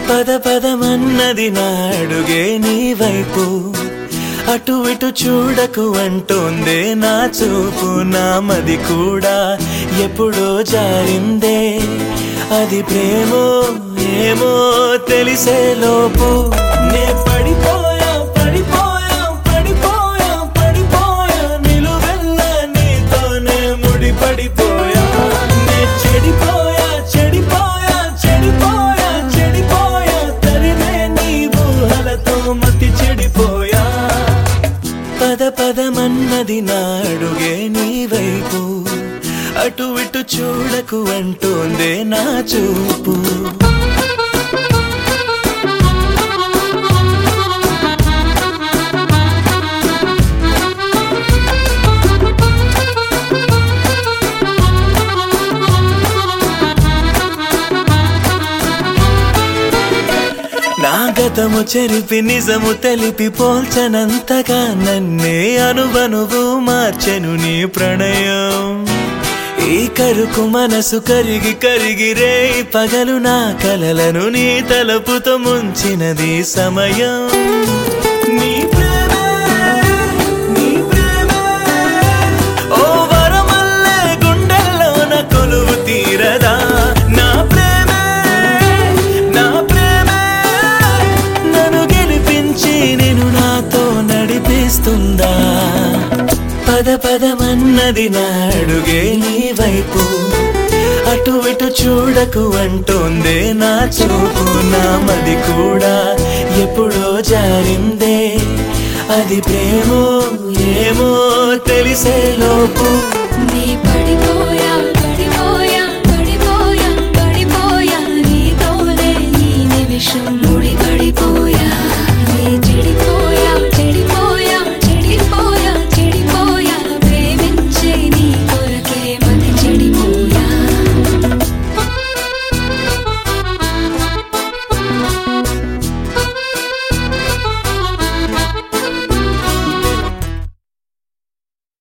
పద పదమన్నది నాడుగే నీ వైపు అటు ఇటు చూడకు అంటోందే నా చూపు నా మది కూడా ఎప్పుడో జారిందే అది ప్రేమో ఏమో తెలిసే లోపు నే పడిపోయా పడిపోయా పడిపోయా పడిపోయా నిలువెల్ల నీతోనే ముడి పడిపోయా నే చెడిపోయా చెడిపోయా చెడిపోయా చెడిపోయా తరిమే నీ ఊహలతో మతి చెడిపోయా పద పదమన్నది నాడుగే నీ వైపు అటు ఇటు చూడకు అంటోందే నా చూపు నా గతము చెరిపి నిజము తెలిపి పోల్చనంతగా నన్నే అనువనువు మార్చెను నీ ప్రణయం ఈ కరుకు మనసు కరిగి కరిగి రే పగలు నా కలలను నీ తలపుతో ముంచినది సమయం నీ ప్రేమే, నీ ప్రేమే, ఓ వరమల్లే గుండెల్లోన కొలువు తీరదా నా ప్రేమే నా ప్రేమే నన్ను గెలిపించి నేను నాతో నడిపిస్తుందా పద పదమన్నది నాడుగే నీ వైపు అటు ఇటు చూడకు అంటోందే నా చూపు నా మది కూడా ఎప్పుడో జారిందే అది ప్రేమో ఏమో తెలిసే లోపు